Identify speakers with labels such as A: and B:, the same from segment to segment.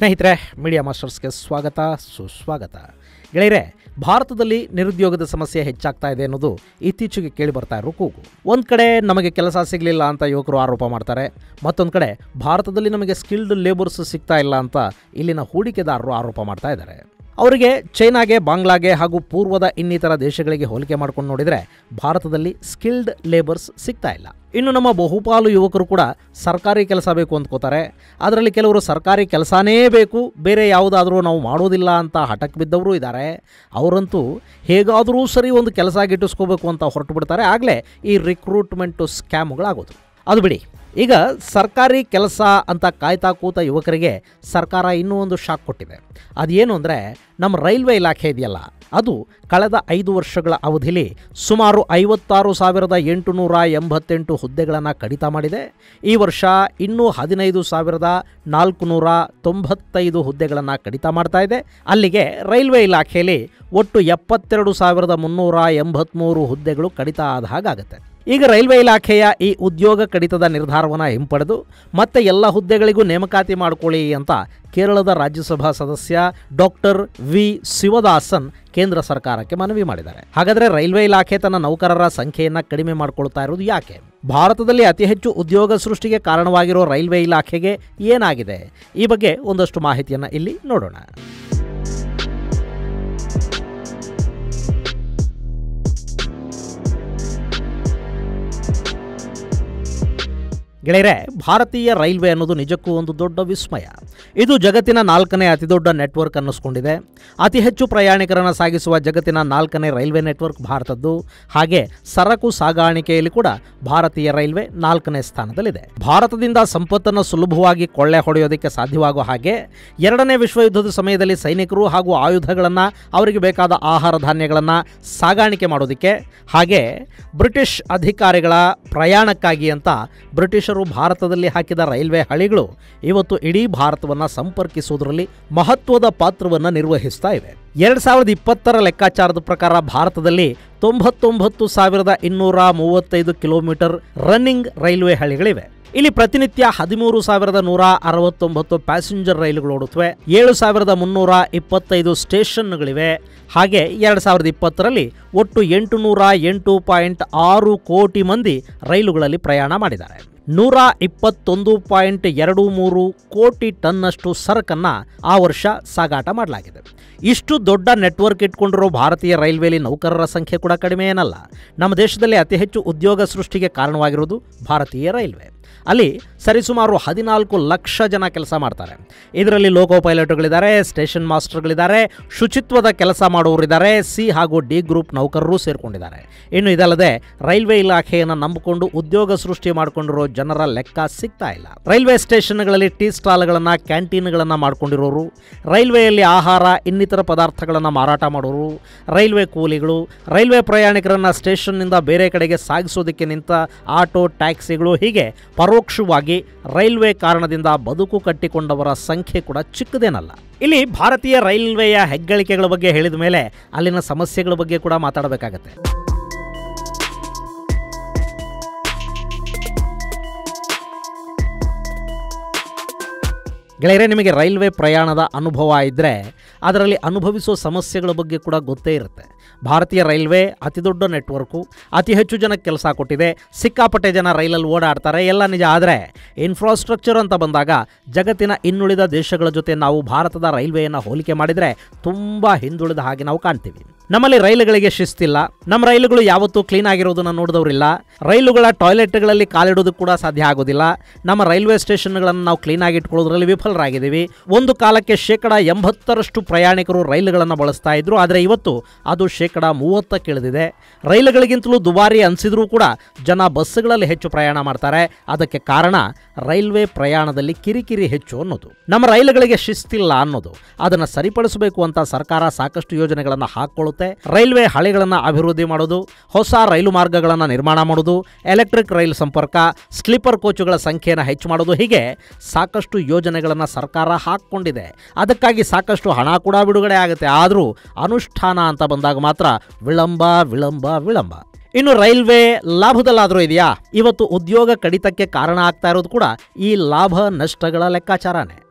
A: ಸ್ನೇಹಿತರೆ ಮೀಡಿಯಾ ಮಾಸ್ಟರ್ಸ್ಗೆ ಸ್ವಾಗತ ಸುಸ್ವಾಗತ ಗೆಳೆಯರೆ ಭಾರತದಲ್ಲಿ ನಿರುದ್ಯೋಗದ ಸಮಸ್ಯೆ ಹೆಚ್ಚಾಗ್ತಾ ಇದೆ ಅನ್ನೋದು ಇತ್ತೀಚೆಗೆ ಕೇಳಿ ಬರ್ತಾ ಇರೋ ಕೂಗು ಒಂದು ಕಡೆ ನಮಗೆ ಕೆಲಸ ಸಿಗಲಿಲ್ಲ ಅಂತ ಯುವಕರು ಆರೋಪ ಮಾಡ್ತಾರೆ ಮತ್ತೊಂದು ಕಡೆ ಭಾರತದಲ್ಲಿ ನಮಗೆ ಸ್ಕಿಲ್ಡ್ ಲೇಬರ್ಸ್ ಸಿಗ್ತಾ ಇಲ್ಲ ಅಂತ ಇಲ್ಲಿನ ಹೂಡಿಕೆದಾರರು ಆರೋಪ ಮಾಡ್ತಾ ಇದ್ದಾರೆ ಅವರಿಗೆ ಚೈನಾಗೆ ಬಾಂಗ್ಲಾಗೆ ಹಾಗೂ ಪೂರ್ವದ ಇನ್ನಿತರ ದೇಶಗಳಿಗೆ ಹೋಲಿಕೆ ಮಾಡ್ಕೊಂಡು ನೋಡಿದರೆ ಭಾರತದಲ್ಲಿ ಸ್ಕಿಲ್ಡ್ ಲೇಬರ್ಸ್ ಸಿಗ್ತಾ ಇಲ್ಲ ಇನ್ನು ನಮ್ಮ ಬಹುಪಾಲು ಯುವಕರು ಕೂಡ ಸರ್ಕಾರಿ ಕೆಲಸ ಬೇಕು ಅಂದ್ಕೋತಾರೆ ಅದರಲ್ಲಿ ಕೆಲವರು ಸರ್ಕಾರಿ ಕೆಲಸನೇ ಬೇಕು ಬೇರೆ ಯಾವುದಾದ್ರೂ ನಾವು ಮಾಡೋದಿಲ್ಲ ಅಂತ ಹಠಕ್ಕೆ ಬಿದ್ದವರು ಇದ್ದಾರೆ ಅವರಂತೂ ಹೇಗಾದರೂ ಸರಿ ಒಂದು ಕೆಲಸ ಗಿಟ್ಟಿಸ್ಕೋಬೇಕು ಅಂತ ಹೊರಟು ಬಿಡ್ತಾರೆ ಆಗಲೇ ಈ ರಿಕ್ರೂಟ್ಮೆಂಟು ಸ್ಕ್ಯಾಮ್ಗಳಾಗೋದು ಅದು ಬಿಡಿ ಈಗ ಸರ್ಕಾರಿ ಕೆಲಸ ಅಂತ ಕಾಯ್ತಾ ಕೂತ ಯುವಕರಿಗೆ ಸರ್ಕಾರ ಇನ್ನೂ ಒಂದು ಶಾಕ್ ಕೊಟ್ಟಿದೆ ಅದೇನು ಅಂದರೆ ನಮ್ಮ ರೈಲ್ವೆ ಇಲಾಖೆ ಇದೆಯಲ್ಲ ಅದು ಕಳೆದ ಐದು ವರ್ಷಗಳ ಅವಧಿಲಿ ಸುಮಾರು ಐವತ್ತಾರು ಸಾವಿರದ ಎಂಟುನೂರ ಎಂಬತ್ತೆಂಟು ಹುದ್ದೆಗಳನ್ನು ಕಡಿತ ಮಾಡಿದೆ ಈ ವರ್ಷ ಇನ್ನೂ ಹದಿನೈದು ಸಾವಿರದ ನಾಲ್ಕುನೂರ ತೊಂಬತ್ತೈದು ಹುದ್ದೆಗಳನ್ನು ಕಡಿತ ಮಾಡ್ತಾ ಇದೆ ಅಲ್ಲಿಗೆ ರೈಲ್ವೆ ಇಲಾಖೆಯಲ್ಲಿ ಒಟ್ಟು ಎಪ್ಪತ್ತೆರಡು ಸಾವಿರದ ಮುನ್ನೂರ ಎಂಬತ್ತ್ಮೂರು ಹುದ್ದೆಗಳು ಕಡಿತ ಆದ ಹಾಗಾಗುತ್ತೆ ಈಗ ರೈಲ್ವೆ ಇಲಾಖೆಯ ಈ ಉದ್ಯೋಗ ಕಡಿತದ ನಿರ್ಧಾರವನ್ನು ಹಿಂಪಡೆದು ಮತ್ತೆ ಎಲ್ಲ ಹುದ್ದೆಗಳಿಗೂ ನೇಮಕಾತಿ ಮಾಡಿಕೊಳ್ಳಿ ಅಂತ ಕೇರಳದ ರಾಜ್ಯಸಭಾ ಸದಸ್ಯ ಡಾಕ್ಟರ್ ವಿ ಶಿವದಾಸನ್ ಕೇಂದ್ರ ಸರ್ಕಾರಕ್ಕೆ ಮನವಿ ಮಾಡಿದ್ದಾರೆ ಹಾಗಾದರೆ ರೈಲ್ವೆ ಇಲಾಖೆ ತನ್ನ ನೌಕರರ ಸಂಖ್ಯೆಯನ್ನು ಕಡಿಮೆ ಮಾಡಿಕೊಳ್ತಾ ಇರೋದು ಯಾಕೆ ಭಾರತದಲ್ಲಿ ಅತಿ ಹೆಚ್ಚು ಉದ್ಯೋಗ ಸೃಷ್ಟಿಗೆ ಕಾರಣವಾಗಿರೋ ರೈಲ್ವೆ ಇಲಾಖೆಗೆ ಏನಾಗಿದೆ ಈ ಬಗ್ಗೆ ಒಂದಷ್ಟು ಮಾಹಿತಿಯನ್ನು ಇಲ್ಲಿ ನೋಡೋಣ ಗೆಳೆಯರೆ ಭಾರತೀಯ ರೈಲ್ವೆ ಅನ್ನೋದು ನಿಜಕ್ಕೂ ಒಂದು ದೊಡ್ಡ ವಿಸ್ಮಯ ಇದು ಜಗತ್ತಿನ ನಾಲ್ಕನೇ ಅತಿದೊಡ್ಡ ನೆಟ್ವರ್ಕ್ ಅನ್ನಿಸ್ಕೊಂಡಿದೆ ಅತಿ ಹೆಚ್ಚು ಪ್ರಯಾಣಿಕರನ್ನು ಸಾಗಿಸುವ ಜಗತ್ತಿನ ನಾಲ್ಕನೇ ರೈಲ್ವೆ ನೆಟ್ವರ್ಕ್ ಭಾರತದ್ದು ಹಾಗೆ ಸರಕು ಸಾಗಾಣಿಕೆಯಲ್ಲಿ ಕೂಡ ಭಾರತೀಯ ರೈಲ್ವೆ ನಾಲ್ಕನೇ ಸ್ಥಾನದಲ್ಲಿದೆ ಭಾರತದಿಂದ ಸಂಪತ್ತನ್ನು ಸುಲಭವಾಗಿ ಕೊಳ್ಳೆ ಹೊಡೆಯೋದಕ್ಕೆ ಸಾಧ್ಯವಾಗೋ ಹಾಗೆ ಎರಡನೇ ವಿಶ್ವಯುದ್ಧದ ಸಮಯದಲ್ಲಿ ಸೈನಿಕರು ಹಾಗೂ ಆಯುಧಗಳನ್ನು ಅವರಿಗೆ ಬೇಕಾದ ಆಹಾರ ಧಾನ್ಯಗಳನ್ನು ಸಾಗಾಣಿಕೆ ಮಾಡೋದಕ್ಕೆ ಹಾಗೆ ಬ್ರಿಟಿಷ್ ಅಧಿಕಾರಿಗಳ ಪ್ರಯಾಣಕ್ಕಾಗಿ ಅಂತ ಬ್ರಿಟಿಷರು ಭಾರತದಲ್ಲಿ ಹಾಕಿದ ರೈಲ್ವೆ ಹಳಿಗಳು ಇವತ್ತು ಇಡೀ ಭಾರತವನ್ನು ಸಂಪರ್ಕಿಸುವುದರಲ್ಲಿ ಮಹತ್ವದ ಪಾತ್ರವನ್ನು ನಿರ್ವಹಿಸ್ತಾ ಇವೆ ಎರಡು ಸಾವಿರದ ಇಪ್ಪತ್ತರ ಲೆಕ್ಕಾಚಾರದ ಪ್ರಕಾರ ಭಾರತದಲ್ಲಿ ತೊಂಬತ್ತೊಂಬತ್ತು ಸಾವಿರದ ಇನ್ನೂರ ಮೂವತ್ತೈದು ಕಿಲೋಮೀಟರ್ ರನ್ನಿಂಗ್ ರೈಲ್ವೆ ಹಳಿಗಳಿವೆ ಇಲ್ಲಿ ಪ್ರತಿನಿತ್ಯ ಹದಿಮೂರು ಸಾವಿರದ ನೂರ ಅರವತ್ತೊಂಬತ್ತು ಪ್ಯಾಸೆಂಜರ್ ರೈಲುಗಳು ಓಡುತ್ತವೆ ಏಳು ಸಾವಿರದ ಮುನ್ನೂರ ಇಪ್ಪತ್ತೈದು ಸ್ಟೇಷನ್ಗಳಿವೆ ಹಾಗೆ ಎರಡು ಸಾವಿರದ ಇಪ್ಪತ್ತರಲ್ಲಿ ಒಟ್ಟು ಎಂಟು ನೂರ ಎಂಟು ಪಾಯಿಂಟ್ ಆರು ಕೋಟಿ ಮಂದಿ ರೈಲುಗಳಲ್ಲಿ ಪ್ರಯಾಣ ಮಾಡಿದ್ದಾರೆ ನೂರ ಇಪ್ಪತ್ತೊಂದು ಪಾಯಿಂಟ್ ಎರಡು ಮೂರು ಕೋಟಿ ಟನ್ನಷ್ಟು ಸರಕನ್ನು ಆ ವರ್ಷ ಸಾಗಾಟ ಮಾಡಲಾಗಿದೆ ಇಷ್ಟು ದೊಡ್ಡ ನೆಟ್ವರ್ಕ್ ಇಟ್ಕೊಂಡಿರೋ ಭಾರತೀಯ ರೈಲ್ವೆಯಲ್ಲಿ ನೌಕರರ ಸಂಖ್ಯೆ ಕೂಡ ಕಡಿಮೆ ಏನಲ್ಲ ನಮ್ಮ ದೇಶದಲ್ಲಿ ಅತಿ ಹೆಚ್ಚು ಉದ್ಯೋಗ ಸೃಷ್ಟಿಗೆ ಕಾರಣವಾಗಿರೋದು ಭಾರತೀಯ ರೈಲ್ವೆ ಅಲ್ಲಿ ಸರಿಸುಮಾರು ಹದಿನಾಲ್ಕು ಲಕ್ಷ ಜನ ಕೆಲಸ ಮಾಡ್ತಾರೆ ಇದರಲ್ಲಿ ಲೋಕೋ ಪೈಲಟ್ಗಳಿದ್ದಾರೆ ಸ್ಟೇಷನ್ ಮಾಸ್ಟರ್ಗಳಿದ್ದಾರೆ ಶುಚಿತ್ವದ ಕೆಲಸ ಮಾಡೋರಿದ್ದಾರೆ ಸಿ ಹಾಗೂ ಡಿ ಗ್ರೂಪ್ ನೌಕರರು ಸೇರಿಕೊಂಡಿದ್ದಾರೆ ಇನ್ನು ಇದಲ್ಲದೆ ರೈಲ್ವೆ ಇಲಾಖೆಯನ್ನು ನಂಬಿಕೊಂಡು ಉದ್ಯೋಗ ಸೃಷ್ಟಿ ಮಾಡಿಕೊಂಡಿರೋ ಜನರ ಲೆಕ್ಕ ಸಿಗ್ತಾ ಇಲ್ಲ ರೈಲ್ವೆ ಸ್ಟೇಷನ್ಗಳಲ್ಲಿ ಟೀ ಸ್ಟಾಲ್ಗಳನ್ನು ಕ್ಯಾಂಟೀನ್ಗಳನ್ನು ಮಾಡ್ಕೊಂಡಿರೋರು ರೈಲ್ವೆಯಲ್ಲಿ ಆಹಾರ ಇನ್ನಿತರ ಪದಾರ್ಥಗಳನ್ನು ಮಾರಾಟ ಮಾಡೋರು ರೈಲ್ವೆ ಕೂಲಿಗಳು ರೈಲ್ವೆ ಪ್ರಯಾಣಿಕರನ್ನು ಸ್ಟೇಷನ್ನಿಂದ ಬೇರೆ ಕಡೆಗೆ ಸಾಗಿಸೋದಕ್ಕೆ ನಿಂತ ಆಟೋ ಟ್ಯಾಕ್ಸಿಗಳು ಹೀಗೆ ಪರೋಕ್ಷವಾಗಿ ರೈಲ್ವೆ ಕಾರಣದಿಂದ ಬದುಕು ಕಟ್ಟಿಕೊಂಡವರ ಸಂಖ್ಯೆ ಕೂಡ ಚಿಕ್ಕದೇನಲ್ಲ ಇಲ್ಲಿ ಭಾರತೀಯ ರೈಲ್ವೆಯ ಹೆಗ್ಗಳಿಕೆಗಳ ಬಗ್ಗೆ ಹೇಳಿದ ಮೇಲೆ ಅಲ್ಲಿನ ಸಮಸ್ಯೆಗಳ ಬಗ್ಗೆ ಕೂಡ ಮಾತಾಡಬೇಕಾಗತ್ತೆ ಗೆಳೆಯರೆ ನಿಮಗೆ ರೈಲ್ವೆ ಪ್ರಯಾಣದ ಅನುಭವ ಇದ್ದರೆ ಅದರಲ್ಲಿ ಅನುಭವಿಸೋ ಸಮಸ್ಯೆಗಳ ಬಗ್ಗೆ ಕೂಡ ಗೊತ್ತೇ ಇರುತ್ತೆ ಭಾರತೀಯ ರೈಲ್ವೆ ಅತಿ ದೊಡ್ಡ ನೆಟ್ವರ್ಕು ಅತಿ ಹೆಚ್ಚು ಜನಕ್ಕೆ ಕೆಲಸ ಕೊಟ್ಟಿದೆ ಸಿಕ್ಕಾಪಟ್ಟೆ ಜನ ರೈಲಲ್ಲಿ ಓಡಾಡ್ತಾರೆ ಎಲ್ಲ ನಿಜ ಆದರೆ ಇನ್ಫ್ರಾಸ್ಟ್ರಕ್ಚರ್ ಅಂತ ಬಂದಾಗ ಜಗತ್ತಿನ ಇನ್ನುಳಿದ ದೇಶಗಳ ಜೊತೆ ನಾವು ಭಾರತದ ರೈಲ್ವೆಯನ್ನು ಹೋಲಿಕೆ ಮಾಡಿದರೆ ತುಂಬ ಹಿಂದುಳಿದ ಹಾಗೆ ನಾವು ಕಾಣ್ತೀವಿ ನಮ್ಮಲ್ಲಿ ರೈಲುಗಳಿಗೆ ಶಿಸ್ತಿಲ್ಲ ನಮ್ಮ ರೈಲುಗಳು ಯಾವತ್ತೂ ಕ್ಲೀನ್ ಆಗಿರೋದನ್ನು ನೋಡಿದವರಿಲ್ಲ ರೈಲುಗಳ ಟಾಯ್ಲೆಟ್ಗಳಲ್ಲಿ ಕಾಲಿಡೋದಕ್ಕೆ ಕೂಡ ಸಾಧ್ಯ ಆಗೋದಿಲ್ಲ ನಮ್ಮ ರೈಲ್ವೆ ಸ್ಟೇಷನ್ಗಳನ್ನು ನಾವು ಕ್ಲೀನಾಗಿ ಇಟ್ಕೊಳ್ಳೋದ್ರಲ್ಲಿ ವಿಫಲರಾಗಿದ್ದೀವಿ ಒಂದು ಕಾಲಕ್ಕೆ ಶೇಕಡ ಎಂಬತ್ತರಷ್ಟು ಪ್ರಯಾಣಿಕರು ರೈಲುಗಳನ್ನು ಬಳಸ್ತಾ ಇದ್ರು ಆದರೆ ಇವತ್ತು ಅದು ಶೇಕಡ ಮೂವತ್ತಕ್ಕೆ ಇಳಿದಿದೆ ರೈಲುಗಳಿಗಿಂತಲೂ ದುಬಾರಿ ಅನಿಸಿದ್ರೂ ಕೂಡ ಜನ ಬಸ್ಸುಗಳಲ್ಲಿ ಹೆಚ್ಚು ಪ್ರಯಾಣ ಮಾಡ್ತಾರೆ ಅದಕ್ಕೆ ಕಾರಣ ರೈಲ್ವೆ ಪ್ರಯಾಣದಲ್ಲಿ ಕಿರಿಕಿರಿ ಹೆಚ್ಚು ಅನ್ನೋದು ನಮ್ಮ ರೈಲುಗಳಿಗೆ ಶಿಸ್ತಿಲ್ಲ ಅನ್ನೋದು ಅದನ್ನು ಸರಿಪಡಿಸಬೇಕು ಅಂತ ಸರ್ಕಾರ ಸಾಕಷ್ಟು ಯೋಜನೆಗಳನ್ನು ಹಾಕ್ಕೊಳ್ಳುತ್ತೆ ರೈಲ್ವೆ ಹಳಿಗಳನ್ನು ಅಭಿವೃದ್ಧಿ ಮಾಡೋದು ಹೊಸ ರೈಲು ಮಾರ್ಗಗಳನ್ನು ನಿರ್ಮಾಣ ಮಾಡೋದು ಎಲೆಕ್ಟ್ರಿಕ್ ರೈಲು ಸಂಪರ್ಕ ಸ್ಲೀಪರ್ ಕೋಚುಗಳ ಸಂಖ್ಯೆಯನ್ನು ಹೆಚ್ಚು ಮಾಡೋದು ಹೀಗೆ ಸಾಕಷ್ಟು ಯೋಜನೆಗಳನ್ನು ಸರ್ಕಾರ ಹಾಕ್ಕೊಂಡಿದೆ ಅದಕ್ಕಾಗಿ ಸಾಕಷ್ಟು ಹಣ ಕೂಡ ಬಿಡುಗಡೆ ಆಗುತ್ತೆ ಆದರೂ ಅನುಷ್ಠಾನ ಅಂತ ಬಂದಾಗ ಮಾತ್ರ ವಿಳಂಬ ವಿಳಂಬ ವಿಳಂಬ ಇನ್ನು ರೈಲ್ವೆ ಲಾಭದಲ್ಲಾದರೂ ಇದೆಯಾ ಇವತ್ತು ಉದ್ಯೋಗ ಕಡಿತಕ್ಕೆ ಕಾರಣ ಆಗ್ತಾ ಇರೋದು ಕೂಡ ಈ ಲಾಭ ನಷ್ಟಗಳ ಲೆಕ್ಕಾಚಾರನೇ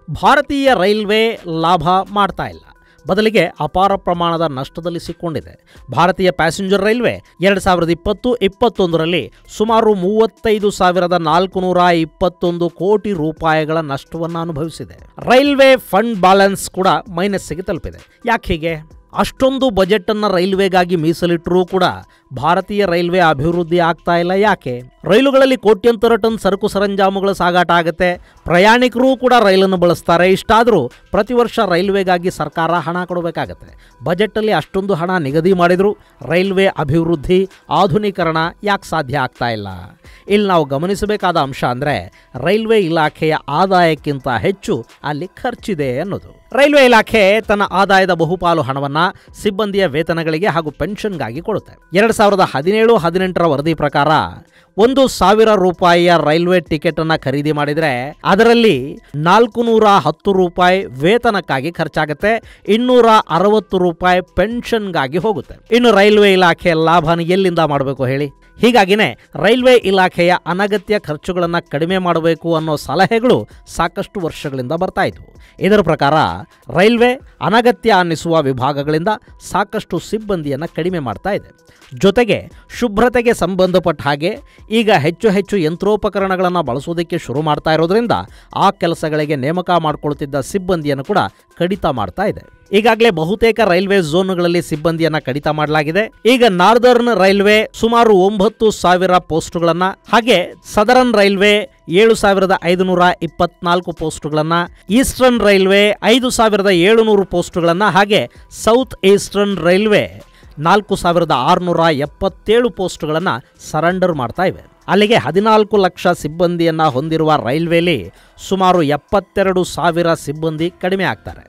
A: ಭಾರತೀಯ ರೈಲ್ವೆ ಲಾಭ ಮಾಡ್ತಾ ಇಲ್ಲ ಬದಲಿಗೆ ಅಪಾರ ಪ್ರಮಾಣದ ನಷ್ಟದಲ್ಲಿ ಸಿಕ್ಕೊಂಡಿದೆ ಭಾರತೀಯ ಪ್ಯಾಸೆಂಜರ್ ರೈಲ್ವೆ ಎರಡು ಸಾವಿರದ ಇಪ್ಪತ್ತು ಇಪ್ಪತ್ತೊಂದರಲ್ಲಿ ಸುಮಾರು ಮೂವತ್ತೈದು ಸಾವಿರದ ನಾಲ್ಕುನೂರ ಇಪ್ಪತ್ತೊಂದು ಕೋಟಿ ರೂಪಾಯಿಗಳ ನಷ್ಟವನ್ನು ಅನುಭವಿಸಿದೆ ರೈಲ್ವೆ ಫಂಡ್ ಬ್ಯಾಲೆನ್ಸ್ ಕೂಡ ಮೈನಸ್ಸಿಗೆ ತಲುಪಿದೆ ಯಾಕೆ ಹೀಗೆ ಅಷ್ಟೊಂದು ಬಜೆಟನ್ನು ರೈಲ್ವೆಗಾಗಿ ಮೀಸಲಿಟ್ಟರೂ ಕೂಡ ಭಾರತೀಯ ರೈಲ್ವೆ ಅಭಿವೃದ್ಧಿ ಆಗ್ತಾ ಇಲ್ಲ ಯಾಕೆ ರೈಲುಗಳಲ್ಲಿ ಕೋಟ್ಯಂತರ ಟನ್ ಸರಕು ಸರಂಜಾಮುಗಳ ಸಾಗಾಟ ಆಗುತ್ತೆ ಪ್ರಯಾಣಿಕರು ಕೂಡ ರೈಲನ್ನು ಬಳಸ್ತಾರೆ ಇಷ್ಟಾದರೂ ಪ್ರತಿ ವರ್ಷ ರೈಲ್ವೆಗಾಗಿ ಸರ್ಕಾರ ಹಣ ಕೊಡಬೇಕಾಗತ್ತೆ ಬಜೆಟಲ್ಲಿ ಅಷ್ಟೊಂದು ಹಣ ನಿಗದಿ ಮಾಡಿದರೂ ರೈಲ್ವೆ ಅಭಿವೃದ್ಧಿ ಆಧುನೀಕರಣ ಯಾಕೆ ಸಾಧ್ಯ ಆಗ್ತಾ ಇಲ್ಲ ಇಲ್ಲಿ ನಾವು ಗಮನಿಸಬೇಕಾದ ಅಂಶ ಅಂದರೆ ರೈಲ್ವೆ ಇಲಾಖೆಯ ಆದಾಯಕ್ಕಿಂತ ಹೆಚ್ಚು ಅಲ್ಲಿ ಖರ್ಚಿದೆ ಅನ್ನೋದು ರೈಲ್ವೆ ಇಲಾಖೆ ತನ್ನ ಆದಾಯದ ಬಹುಪಾಲು ಹಣವನ್ನು ಸಿಬ್ಬಂದಿಯ ವೇತನಗಳಿಗೆ ಹಾಗೂ ಪೆನ್ಷನ್ಗಾಗಿ ಕೊಡುತ್ತೆ ಎರಡು ಸಾವಿರದ ಹದಿನೇಳು ಹದಿನೆಂಟರ ವರದಿ ಪ್ರಕಾರ ಒಂದು ಸಾವಿರ ರೂಪಾಯಿಯ ರೈಲ್ವೆ ಟಿಕೆಟ್ ಅನ್ನ ಖರೀದಿ ಮಾಡಿದ್ರೆ ಅದರಲ್ಲಿ ನಾಲ್ಕು ನೂರ ಹತ್ತು ರೂಪಾಯಿ ವೇತನಕ್ಕಾಗಿ ಖರ್ಚಾಗುತ್ತೆ ಇನ್ನೂರ ಅರವತ್ತು ರೂಪಾಯಿ ಪೆನ್ಷನ್ಗಾಗಿ ಹೋಗುತ್ತೆ ಇನ್ನು ರೈಲ್ವೆ ಇಲಾಖೆ ಲಾಭನ ಎಲ್ಲಿಂದ ಮಾಡಬೇಕು ಹೇಳಿ ಹೀಗಾಗಿನೇ ರೈಲ್ವೆ ಇಲಾಖೆಯ ಅನಗತ್ಯ ಖರ್ಚುಗಳನ್ನು ಕಡಿಮೆ ಮಾಡಬೇಕು ಅನ್ನೋ ಸಲಹೆಗಳು ಸಾಕಷ್ಟು ವರ್ಷಗಳಿಂದ ಬರ್ತಾ ಇದ್ವು ಇದರ ಪ್ರಕಾರ ರೈಲ್ವೆ ಅನಗತ್ಯ ಅನ್ನಿಸುವ ವಿಭಾಗಗಳಿಂದ ಸಾಕಷ್ಟು ಸಿಬ್ಬಂದಿಯನ್ನು ಕಡಿಮೆ ಮಾಡ್ತಾ ಇದೆ ಜೊತೆಗೆ ಶುಭ್ರತೆಗೆ ಸಂಬಂಧಪಟ್ಟ ಹಾಗೆ ಈಗ ಹೆಚ್ಚು ಹೆಚ್ಚು ಯಂತ್ರೋಪಕರಣಗಳನ್ನು ಬಳಸೋದಕ್ಕೆ ಶುರು ಮಾಡ್ತಾ ಇರೋದ್ರಿಂದ ಆ ಕೆಲಸಗಳಿಗೆ ನೇಮಕ ಮಾಡಿಕೊಳ್ತಿದ್ದ ಸಿಬ್ಬಂದಿಯನ್ನು ಕೂಡ ಕಡಿತ ಮಾಡ್ತಾ ಇದೆ ಈಗಾಗಲೇ ಬಹುತೇಕ ರೈಲ್ವೆ ಝೋನ್ಗಳಲ್ಲಿ ಸಿಬ್ಬಂದಿಯನ್ನ ಕಡಿತ ಮಾಡಲಾಗಿದೆ ಈಗ ನಾರ್ದರ್ನ್ ರೈಲ್ವೆ ಸುಮಾರು ಒಂಬತ್ತು ಸಾವಿರ ಪೋಸ್ಟ್ಗಳನ್ನ ಹಾಗೆ ಸದರನ್ ರೈಲ್ವೆ ಏಳು ಸಾವಿರದ ಐದುನೂರ ಇಪ್ಪತ್ನಾಲ್ಕು ಪೋಸ್ಟ್ಗಳನ್ನ ಈಸ್ಟರ್ನ್ ರೈಲ್ವೆ ಐದು ಸಾವಿರದ ಏಳುನೂರು ಪೋಸ್ಟ್ಗಳನ್ನ ಹಾಗೆ ಸೌತ್ ಈಸ್ಟರ್ನ್ ರೈಲ್ವೆ ನಾಲ್ಕು ಸಾವಿರದ ಆರುನೂರ ಎಪ್ಪತ್ತೇಳು ಪೋಸ್ಟ್ಗಳನ್ನು ಸರೆಂಡರ್ ಮಾಡ್ತಾ ಇವೆ ಅಲ್ಲಿಗೆ ಹದಿನಾಲ್ಕು ಲಕ್ಷ ಸಿಬ್ಬಂದಿಯನ್ನು ಹೊಂದಿರುವ ರೈಲ್ವೆಲಿ ಸುಮಾರು ಎಪ್ಪತ್ತೆರಡು ಸಾವಿರ ಸಿಬ್ಬಂದಿ ಕಡಿಮೆ ಆಗ್ತಾರೆ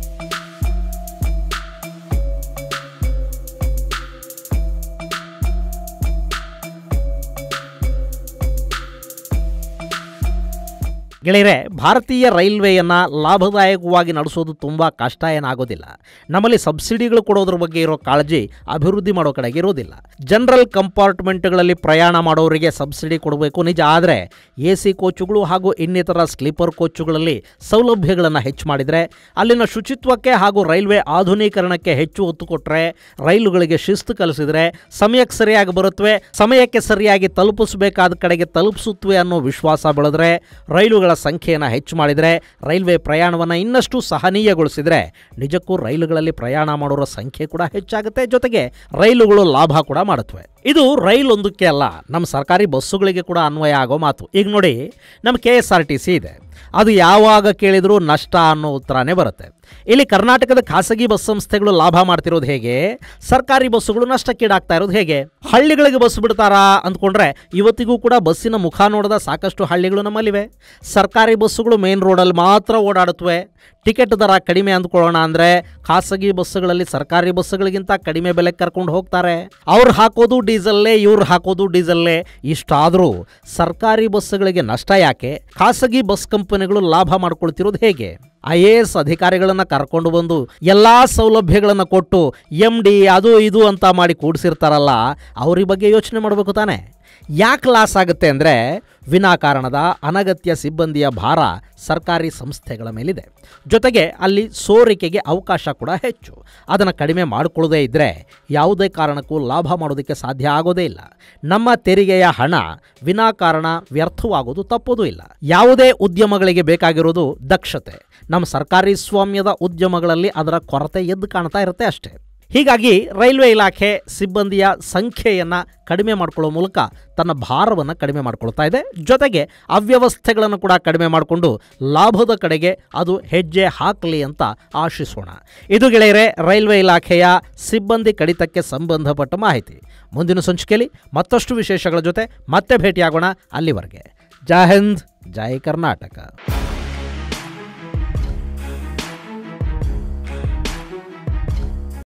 A: ಗೆಳೆಯರೆ ಭಾರತೀಯ ರೈಲ್ವೆಯನ್ನು ಲಾಭದಾಯಕವಾಗಿ ನಡೆಸೋದು ತುಂಬ ಕಷ್ಟ ಏನಾಗೋದಿಲ್ಲ ನಮ್ಮಲ್ಲಿ ಸಬ್ಸಿಡಿಗಳು ಕೊಡೋದ್ರ ಬಗ್ಗೆ ಇರೋ ಕಾಳಜಿ ಅಭಿವೃದ್ಧಿ ಮಾಡೋ ಕಡೆಗೆ ಇರೋದಿಲ್ಲ ಜನರಲ್ ಕಂಪಾರ್ಟ್ಮೆಂಟ್ಗಳಲ್ಲಿ ಪ್ರಯಾಣ ಮಾಡೋರಿಗೆ ಸಬ್ಸಿಡಿ ಕೊಡಬೇಕು ನಿಜ ಆದರೆ ಎ ಸಿ ಕೋಚುಗಳು ಹಾಗೂ ಇನ್ನಿತರ ಸ್ಲೀಪರ್ ಕೋಚುಗಳಲ್ಲಿ ಸೌಲಭ್ಯಗಳನ್ನು ಹೆಚ್ಚು ಮಾಡಿದರೆ ಅಲ್ಲಿನ ಶುಚಿತ್ವಕ್ಕೆ ಹಾಗೂ ರೈಲ್ವೆ ಆಧುನೀಕರಣಕ್ಕೆ ಹೆಚ್ಚು ಒತ್ತು ಕೊಟ್ಟರೆ ರೈಲುಗಳಿಗೆ ಶಿಸ್ತು ಕಲಿಸಿದರೆ ಸಮಯಕ್ಕೆ ಸರಿಯಾಗಿ ಬರುತ್ತವೆ ಸಮಯಕ್ಕೆ ಸರಿಯಾಗಿ ತಲುಪಿಸಬೇಕಾದ ಕಡೆಗೆ ತಲುಪಿಸುತ್ತವೆ ಅನ್ನೋ ವಿಶ್ವಾಸ ಬೆಳೆದ್ರೆ ರೈಲುಗಳ ಸಂಖ್ಯೆಯನ್ನು ಹೆಚ್ಚು ಮಾಡಿದರೆ ರೈಲ್ವೆ ಪ್ರಯಾಣವನ್ನು ಇನ್ನಷ್ಟು ಸಹನೀಯಗೊಳಿಸಿದರೆ ನಿಜಕ್ಕೂ ರೈಲುಗಳಲ್ಲಿ ಪ್ರಯಾಣ ಮಾಡೋರ ಸಂಖ್ಯೆ ಕೂಡ ಹೆಚ್ಚಾಗುತ್ತೆ ಜೊತೆಗೆ ರೈಲುಗಳು ಲಾಭ ಕೂಡ ಮಾಡುತ್ತವೆ ಇದು ರೈಲ್ ಒಂದಕ್ಕೆ ಅಲ್ಲ ನಮ್ಮ ಸರ್ಕಾರಿ ಬಸ್ಸುಗಳಿಗೆ ಕೂಡ ಅನ್ವಯ ಆಗೋ ಮಾತು ಈಗ ನೋಡಿ ನಮ್ಮ K S R T C ಇದೆ ಅದು ಯಾವಾಗ ಕೇಳಿದರೂ ನಷ್ಟ ಅನ್ನೋ ಉತ್ತರನೇ ಬರುತ್ತೆ ಇಲ್ಲಿ ಕರ್ನಾಟಕದ ಖಾಸಗಿ ಬಸ್ ಸಂಸ್ಥೆಗಳು ಲಾಭ ಮಾಡ್ತಿರೋದು ಹೇಗೆ ಸರ್ಕಾರಿ ಬಸ್ಸುಗಳು ನಷ್ಟಕ್ಕೀಡಾಗ್ತಾ ಇರೋದು ಹೇಗೆ ಹಳ್ಳಿಗಳಿಗೆ ಬಸ್ ಬಿಡ್ತಾರಾ ಅಂದ್ಕೊಂಡ್ರೆ ಇವತ್ತಿಗೂ ಕೂಡ ಬಸ್ಸಿನ ಮುಖ ನೋಡದ ಸಾಕಷ್ಟು ಹಳ್ಳಿಗಳು ನಮ್ಮಲ್ಲಿವೆ ಸರ್ಕಾರಿ ಬಸ್ಸುಗಳು ಮೇನ್ ರೋಡಲ್ಲಿ ಮಾತ್ರ ಓಡಾಡುತ್ತವೆ ಟಿಕೆಟ್ ದರ ಕಡಿಮೆ ಅಂದ್ಕೊಳ್ಳೋಣ ಅಂದರೆ ಖಾಸಗಿ ಬಸ್ಸುಗಳಲ್ಲಿ ಸರ್ಕಾರಿ ಬಸ್ಸುಗಳಿಗಿಂತ ಕಡಿಮೆ ಬೆಲೆ ಕರ್ಕೊಂಡು ಹೋಗ್ತಾರೆ ಅವ್ರು ಹಾಕೋದು ಡೀಸಲ್ಲೇ ಇವ್ರು ಹಾಕೋದು ಡೀಸಲ್ಲೇ ಇಷ್ಟಾದರೂ ಸರ್ಕಾರಿ ಬಸ್ಸುಗಳಿಗೆ ನಷ್ಟ ಯಾಕೆ ಖಾಸಗಿ ಬಸ್ ಕಂಪನಿಗಳು ಲಾಭ ಮಾಡ್ಕೊಳ್ತಿರೋದು ಹೇಗೆ ಐ ಎ ಎಸ್ ಅಧಿಕಾರಿಗಳನ್ನು ಕರ್ಕೊಂಡು ಬಂದು ಎಲ್ಲ ಸೌಲಭ್ಯಗಳನ್ನು ಕೊಟ್ಟು ಎಮ್ ಡಿ ಅದು ಇದು ಅಂತ ಮಾಡಿ ಕೂಡಿಸಿರ್ತಾರಲ್ಲ ಅವ್ರ ಬಗ್ಗೆ ಯೋಚನೆ ಮಾಡಬೇಕು ತಾನೆ ಯಾಕೆ ಲಾಸ್ ಆಗುತ್ತೆ ಅಂದರೆ ವಿನಾಕಾರಣದ ಅನಗತ್ಯ ಸಿಬ್ಬಂದಿಯ ಭಾರ ಸರ್ಕಾರಿ ಸಂಸ್ಥೆಗಳ ಮೇಲಿದೆ ಜೊತೆಗೆ ಅಲ್ಲಿ ಸೋರಿಕೆಗೆ ಅವಕಾಶ ಕೂಡ ಹೆಚ್ಚು ಅದನ್ನು ಕಡಿಮೆ ಮಾಡಿಕೊಳ್ಳದೇ ಇದ್ದರೆ ಯಾವುದೇ ಕಾರಣಕ್ಕೂ ಲಾಭ ಮಾಡೋದಕ್ಕೆ ಸಾಧ್ಯ ಆಗೋದೇ ಇಲ್ಲ ನಮ್ಮ ತೆರಿಗೆಯ ಹಣ ವಿನಾಕಾರಣ ವ್ಯರ್ಥವಾಗೋದು ತಪ್ಪೋದು ಇಲ್ಲ ಯಾವುದೇ ಉದ್ಯಮಗಳಿಗೆ ಬೇಕಾಗಿರೋದು ದಕ್ಷತೆ ನಮ್ಮ ಸರ್ಕಾರಿ ಸ್ವಾಮ್ಯದ ಉದ್ಯಮಗಳಲ್ಲಿ ಅದರ ಕೊರತೆ ಎದ್ದು ಕಾಣ್ತಾ ಇರುತ್ತೆ ಅಷ್ಟೇ ಹೀಗಾಗಿ ರೈಲ್ವೆ ಇಲಾಖೆ ಸಿಬ್ಬಂದಿಯ ಸಂಖ್ಯೆಯನ್ನು ಕಡಿಮೆ ಮಾಡಿಕೊಳ್ಳೋ ಮೂಲಕ ತನ್ನ ಭಾರವನ್ನು ಕಡಿಮೆ ಮಾಡ್ಕೊಳ್ತಾ ಇದೆ ಜೊತೆಗೆ ಅವ್ಯವಸ್ಥೆಗಳನ್ನು ಕೂಡ ಕಡಿಮೆ ಮಾಡಿಕೊಂಡು ಲಾಭದ ಕಡೆಗೆ ಅದು ಹೆಜ್ಜೆ ಹಾಕಲಿ ಅಂತ ಆಶಿಸೋಣ ಇದು ಗೆಳೆಯರೆ ರೈಲ್ವೆ ಇಲಾಖೆಯ ಸಿಬ್ಬಂದಿ ಕಡಿತಕ್ಕೆ ಸಂಬಂಧಪಟ್ಟ ಮಾಹಿತಿ ಮುಂದಿನ ಸಂಚಿಕೆಯಲ್ಲಿ ಮತ್ತಷ್ಟು ವಿಶೇಷಗಳ ಜೊತೆ ಮತ್ತೆ ಭೇಟಿಯಾಗೋಣ ಅಲ್ಲಿವರೆಗೆ ಜೈ ಹಿಂದ್ ಜೈ ಕರ್ನಾಟಕ